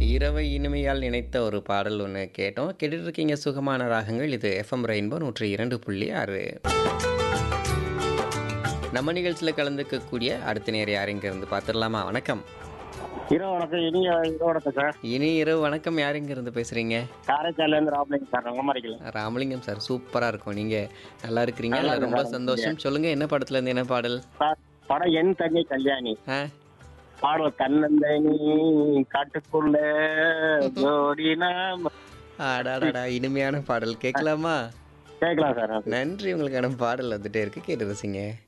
இரவை இனிமையால் நினைத்த ஒரு பாடல் ஒன்று கேட்டோம் கேட்டுட்டு இருக்கீங்க சுகமான ராகங்கள் இது எஃப்எம் ரெயின்போ நூற்றி இரண்டு புள்ளி ஆறு நம்ம நிகழ்ச்சியில் கலந்துக்கக்கூடிய அடுத்த நேரம் யாருங்க இருந்து பார்த்துடலாமா வணக்கம் இரவு வணக்கம் இனிய இரவு வணக்கம் சார் இனி இரவு வணக்கம் யாருங்க இருந்து பேசுறீங்க காரைக்கால்ல இருந்து ராமலிங்க சார் நலமா இருக்கீங்களா ராமலிங்கம் சார் சூப்பரா இருக்கும் நீங்க நல்லா இருக்கிறீங்க நல்லா ரொம்ப இருக்கேன். சந்தோஷம் சொல்லுங்க என்ன படத்துல இருந்து என்ன பாடல் சார் படம் என் தண்ணி கல்யாணி ஆ பாடல் கண்ணந்தனி காட்டுக்குள்ள ஜோடி நாம அடாடாடா இனிமையான பாடல் கேட்கலாமா கேட்கலாம் சார் நன்றி உங்களுக்கான பாடல் வந்துட்டே இருக்கு கேட்டு ரசிங்க